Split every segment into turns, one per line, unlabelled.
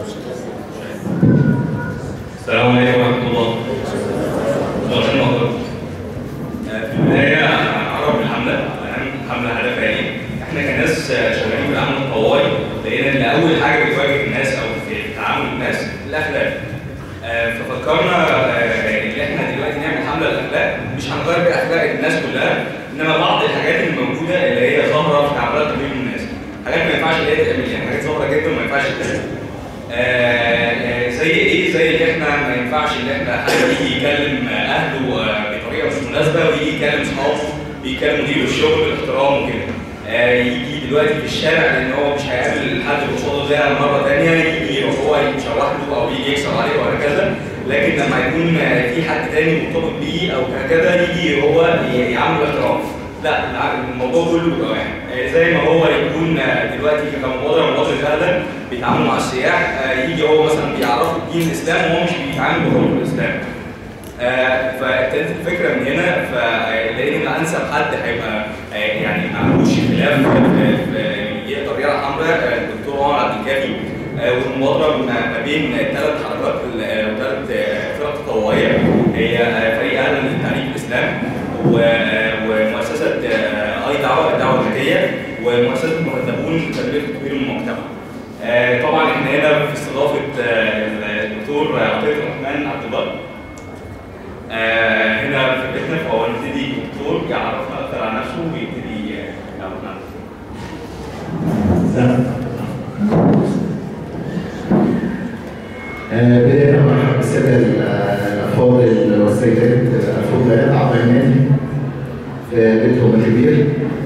السلام عليكم ورحمة الله. شرفنا حضرتك. في البداية أعرف بالحملة، أهم حملة هدفها إيه؟ إحنا كناس شغالين في العمل التطوعي لقينا إن أول حاجة بتواجه الناس أو في تعامل الناس الأخلاق. آه، ففكرنا آه، إن إحنا دلوقتي نعمل حملة للأخلاق، مش هنغير بأخلاق الناس كلها، إنما بعض الحاجات اللي موجودة اللي هي ظاهرة في تعاملات كتير من الناس. حاجات ما ينفعش اللي هي تتعمل يعني حاجات ظاهرة جدا ما ينفعش تتعمل. آه، آه، زي ايه؟ زي ان احنا ما ينفعش ان احنا حد يجي يكلم اهله آه، بطريقه مش مناسبه ويجي يكلم اصحابه بيكلم مدير الشغل باحترام وكده. آه، يجي دلوقتي في الشارع لان هو مش هيقابل حد اللي قصاده ده مره ثانيه يجي هو يشوح له او يجي يكسر عليه وهكذا لكن لما يكون آه، في حد تاني مرتبط بيه او هكذا يجي هو ي- يعامله باحترام. لا بالعكس، الموضوع كله بيبقى واحد آه، زي ما هو يكون آه، دلوقتي كمبادره مبادره اهلا بيتعاملوا مع السياح آه، يجي هو مثلا بيعرفوا دين الاسلام وهو مش بيتعامل بحكم الاسلام آه، فابتدت الفكره من هنا فلقينا ان انسب حد هيبقى آه، يعني ما عندوش خلاف في- في- يقدر يلعب حمراء آه، الدكتور عمر عبد الكافي آه، والمبادره ما ما بين ثلاث حركات وثلاث فرق تطوعيه هي آه، فريق اهلا للتعليم الاسلام و- آه، ومؤسسه آه، اي دعوه الدعوه الذاتيه ومؤسسه المهذبون لتنميه وتطوير المجتمع. آه، طبعا احنا هنا في استضافه آه، الدكتور عطيه الرحمن عبد البر آه، هنا في بيتنا فهو نبتدي الدكتور يعرفنا اكثر عن نفسه ويبتدي آه، يعرفنا عن نفسه.
آه، بداية مرحبا بالسادة الأفاضل والسيدات الفضليات عبر النادي في بيتهم الكبير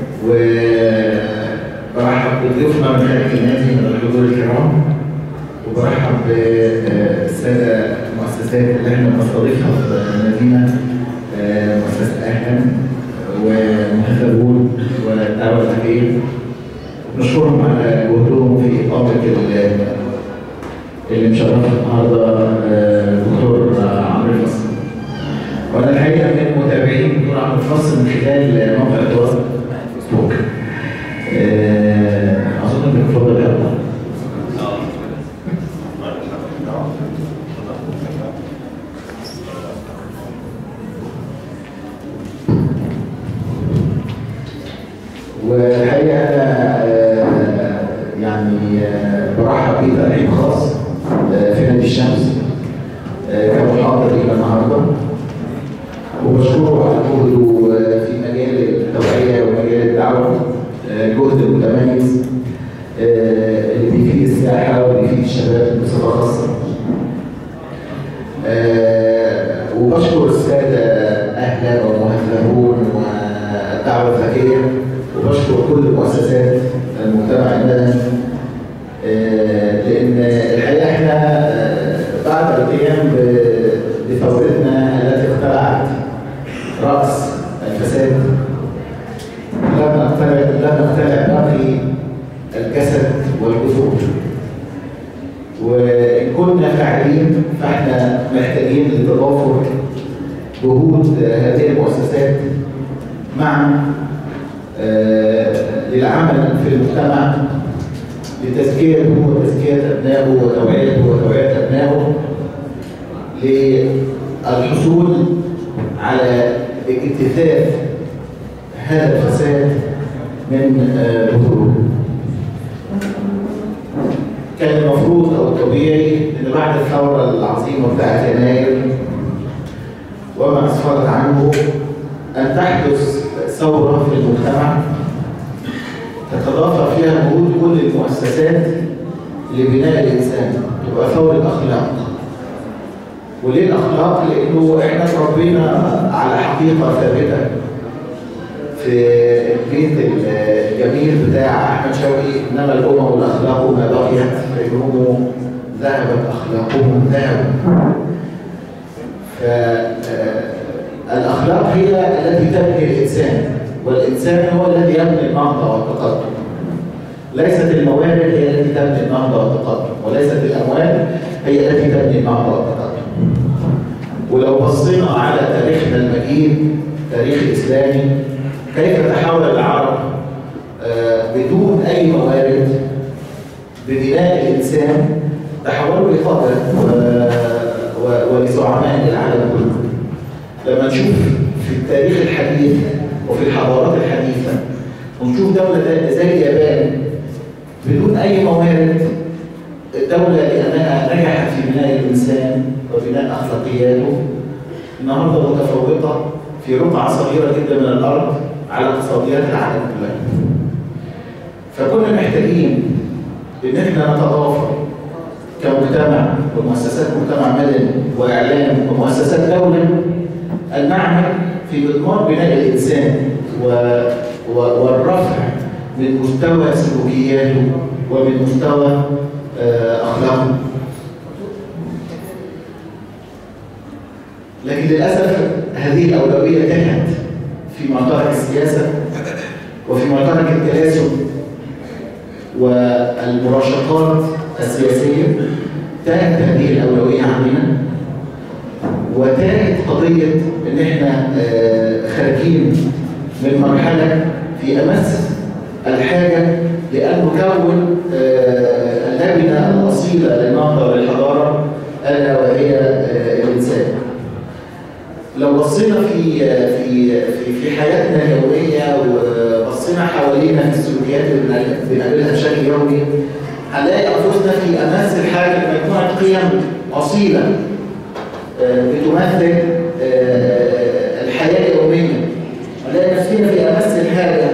وبرحب بضيوفنا من خارج النادي من الحضور الكرام وبرحب بالسادة المؤسسات اللي احنا بنستضيفها في المدينة آه، مؤسسة أهلا ومهذبون والدعوة الذكية نشكرهم على جهدهم في إقامة ال- اللي مشرفنا النهارده آه، دكتور عمرو الفصل. وانا الحقيقه من متابعين دكتور عمرو الفصل من خلال موقع التواصل فيسبوك. آه، اظن انك تفضل يا الله. والحقيقه انا آه، يعني آه، برحب بيه ترحيب خاص آه، في نادي الشمس آه، كمحاضر لينا النهارده وبشكره على جهده آه، في مجال التوعيه ومجال الدعوه آه، جهد متميز آه، اللي بيفيد السياحه وبيفيد الشباب بصفه خاصه. آه، وبشكر الساده اهلا ومهذبون والدعوه الذكيه وبشكر كل مؤسسات المجتمع المدني آه، لان الحقيقه احنا آه، بعد القيام ب- بثورتنا التي اخترعت راس الفساد لم نقتنع لم نقتنع باقي الجسد والجذور وان كنا فاعلين فاحنا محتاجين لتضافر جهود هذه المؤسسات معا آه، للعمل في المجتمع لتزكيته وتزكية أبنائه وتوعيته وتوعية أبنائه للحصول على اجتثاث هذا الفساد من آه، بذوره. كان المفروض أو الطبيعي أن بعد الثورة العظيمة بتاعت يناير وما أسفرت عنه أن تحدث ثورة في المجتمع تتضافر فيها جهود كل المؤسسات لبناء الانسان تبقى ثوره اخلاق وليه الاخلاق؟ لانه احنا اتربينا على حقيقه ثابته في البيت الجميل بتاع احمد شوقي انما الامم الاخلاق ما بقيت فانهم ذهبت اخلاقهم ذهبوا فالاخلاق هي التي تبني الانسان والانسان هو الذي يبني النهضه والتقدم ليست الموارد هي التي تبني النهضه والتقدم وليست الاموال هي التي تبني النهضه والتقدم ولو بصينا على تاريخنا المجيد تاريخ اسلامي كيف تحول العرب آه، بدون اي موارد ببناء الانسان تحولوا لقادة و- و- ولزعماء العالم كله لما نشوف في التاريخ الحديث وفي الحضارات الحديثة ونشوف دولة زي اليابان بدون أي موارد الدولة لأنها نجحت في بناء الإنسان وبناء أخلاقياته النهارده متفوقة في رقعة صغيرة جدا من الأرض على اقتصاديات العالم كلها. فكنا محتاجين إن إحنا نتضافر كمجتمع ومؤسسات مجتمع مدني وإعلام ومؤسسات دولة أن نعمل في إضمار بناء الإنسان و... و... والرفع من مستوى سلوكياته ومن مستوى آه، أخلاقه لكن للأسف هذه الأولوية تهت في معترك السياسة وفي معترك التلاسل والمراشقات السياسية تاهت هذه الأولوية عندنا وتاهت قضية إن إحنا آه، خارجين من مرحلة في أمس الحاجة لأن نكون آه، اللبنة الأصيلة للنهضة والحضارة ألا وهي آه، الإنسان. لو بصينا في في في في حياتنا اليوميه وبصينا حوالينا في السلوكيات اللي بنقابل- بنقابلها بشكل يومي هنلاقي انفسنا في اماس الحاجه لمجموعه قيم اصيله آه، بتمثل آه، الحياه اليوميه هنلاقي نفسنا في اماس الحاجه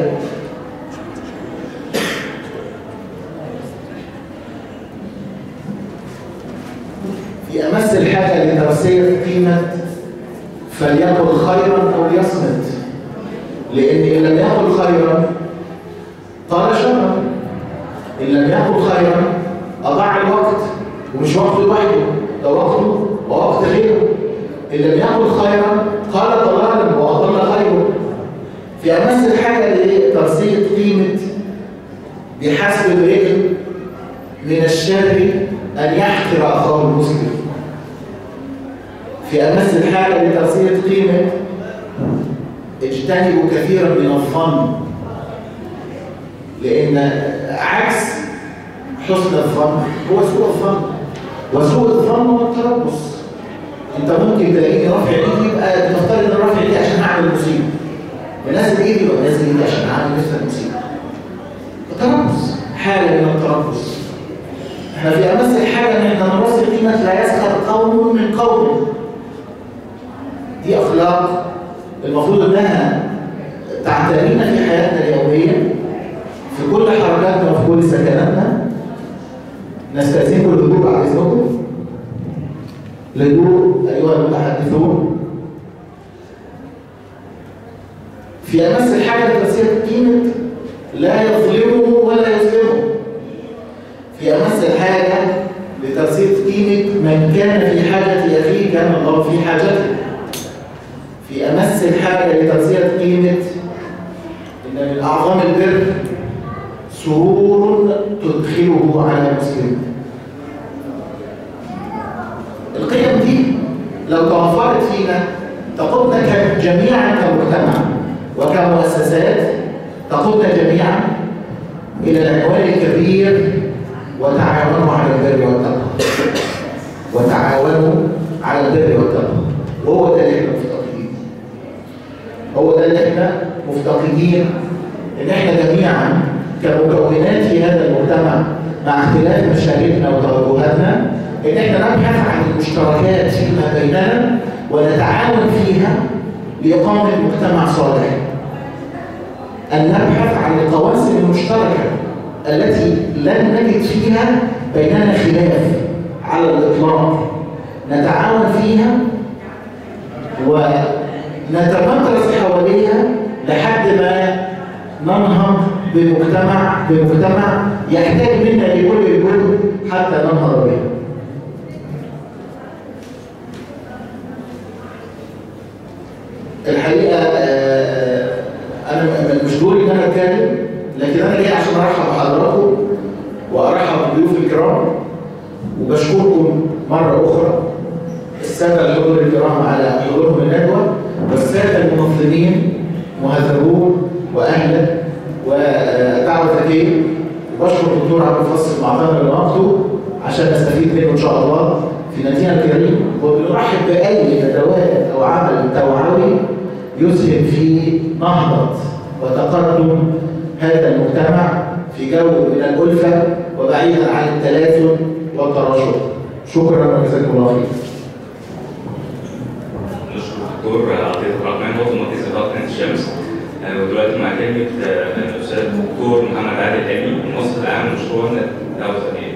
في امس الحاجه لتوسيع قيمه فليقل خيرا او ليصمت لان ان لم يقل خيرا قال شرا ان لم يقل خيرا اضاع الوقت ومش وقته لوحده ده وقته ووقت غيره ان لم يقل خيرا قال ضلالا واضل غيره في امس الحاجه لترسيه قيمه بحسب امرئ من الشر ان يحقر اخاه المسلم في أمس الحاجة لترسية قيمة اجتنبوا كثيرا من الظن لأن عكس حسن الظن هو سوء الظن وسوء الظن هو التربص انت ممكن تلاقيني رافع ايدي يبقى بتفترض ان رافع ايدي عشان اعمل مصيبه منزل ايدي يبقى منزل ايدي عشان اعمل مثل المصيبه التربص حاله من التربص احنا في امس الحاجه ان احنا نرسل قيمه لا يسخر قوم من قوم دي اخلاق المفروض انها تعترينا في حياتنا اليوميه في كل حركاتنا وفي كل سكناتنا نستأذنكم الهدوء بعد اذنكم الهدوء ايها المتحدثون في امس الحاجه لتسير قيمه لا يظلمه ولا يظلمه في امس الحاجه لترصيد قيمه من كان في حاجه اخيه كان الله في حاجته في امس الحاجه لترصيد قيمه ان من اعظم البر سرور تدخله على مسلم القيم دي لو توفرت فينا تقودنا جميعا كمجتمع وكمؤسسات تقودنا جميعا الى العنوان الكبير وتعاونوا على البر والتقوى وتعاونوا على البر والتقوى وهو ده اللي احنا مفتقدين هو ده اللي احنا مفتقدين ان احنا جميعا كمكونات في هذا المجتمع مع اختلاف مشاغلنا وتوجهاتنا ان احنا نبحث عن المشتركات فيما بيننا ونتعاون فيها لاقامه مجتمع صالح ان نبحث عن القواسم المشتركه التي لن نجد فيها بيننا خلاف على الاطلاق نتعاون فيها ونتمدرس حواليها لحد ما ننهض بمجتمع بمجتمع يحتاج منا لكل الجهد حتى ننهض به. الحقيقه آه، انا م- مش دوري ان انا اتكلم لكن انا جاي عشان ارحب بحضراتكم وارحب بالضيوف الكرام وبشكركم مره اخرى الساده الحضور الكرام على حضورهم الندوه والساده المنظمين مهذبون واهلا ودعوه ذكيه وبشكر الدكتور عبد الفصل معتمر لوقته عشان نستفيد منه ان شاء الله في نادينا الكريم وبنرحب باي ندوات او عمل توعوي يسهم في نهضه وتقدم هذا المجتمع في جو من الالفه وبعيدا عن التلازم والتراشق شكرا وجزاكم الله خير
نشكر الدكتور عطيه الرحمن عضو مركز اداره قناه الشمس آه، ودلوقتي مع كلمه آه، الاستاذ الدكتور محمد عادل هاني المنسق العام لمشروع الدعوه الذاتيه.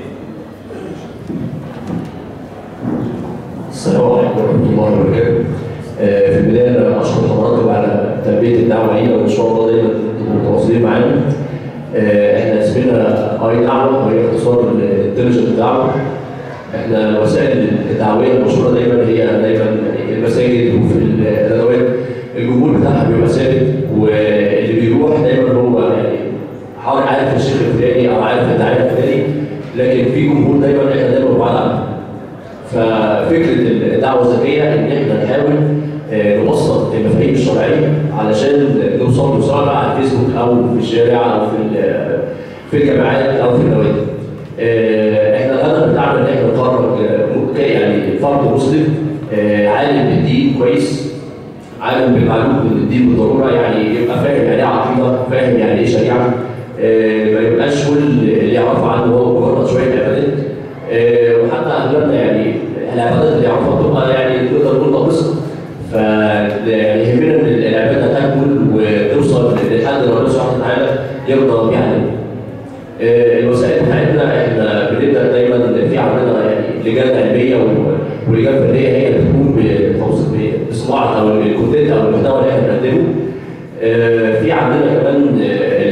السلام عليكم ورحمة الله وبركاته. آه، في البداية أنا أشكر حضراتكم على تلبية الدعوة لينا وإن شاء الله دايما تبقوا متواصلين معانا. آه، إحنا اسمنا أي دعوة وهي اختصار الانتليجنت دعوة. إحنا وسائل الدعوية المشهورة دايما هي دايما المساجد وفي الندوات الجمهور بتاعها بيبقى ثابت واللي بيروح دايما هو يعني حاول عارف الشيخ الفلاني أو عارف الداعية الفلاني لكن في جمهور دايما إحنا دايما بعاد عنه. ففكره الدعوه الذكيه ان احنا نحاول آه، نوصل المفاهيم الشرعيه علشان نوصل بسرعه على الفيسبوك او في الشارع او في ال- في الجامعات او في النوادي. آه، احنا الهدف بتاعنا ان احنا نخرج آه، يعني فرد مسلم آه، عالم بالدين كويس عالم بالمعلوم بالدين بالضروره يعني يبقى فاهم يعني ايه عقيده فاهم يعني ايه شريعه آه، ما يبقاش كل اللي يعرفه عنه هو مجرد شويه عبادات آه، وحتى اغلبنا يعني العبادات اللي يعرفها بتبقى يعني نقدر نقول ناقصه ف يعني يهمنا ان العباده تكمل وتوصل لحد ربنا سبحانه وتعالى يرضى بيها علينا. آه، الوسائل بتاعتنا احنا بنبدا دايما في عندنا يعني لجان علميه و- ولجان فنيه هي اللي بتقوم بتوص- بصناعه او الكونتنت او المحتوى اللي احنا بنقدمه. آه، في عندنا كمان آه،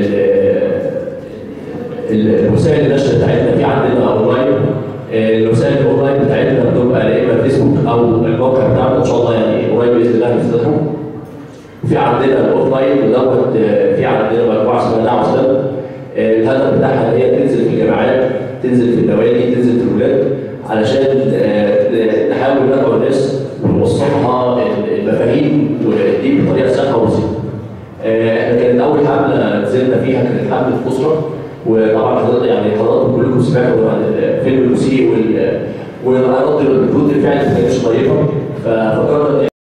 ال- الوسائل النشر بتاعتنا في عندنا اونلاين آه، الوسائل الاونلاين بتاعتنا بتبقى يا اما فيسبوك او الموقع بتاعنا ان شاء الله يعني قريب باذن الله هنفتحه في عندنا الاوفلاين ودوت آه، في عندنا مجموعه اسمها دعوه سلام آه، الهدف بتاعها ان هي تنزل في الجامعات تنزل في النوادي تنزل في الولاد علشان آه، نحاول ندعو الناس ونوصلها المفاهيم والدين بطريقه سهله وبسيطه. آه، احنا كانت اول حمله نزلنا فيها كانت حمله اسره وطبعا حضرتك يعني حضراتكم كلكم سمعتوا عن الفيلم المسيء وال والعلاقات ردود الفعل ما كانتش طيبه ففكرنا إن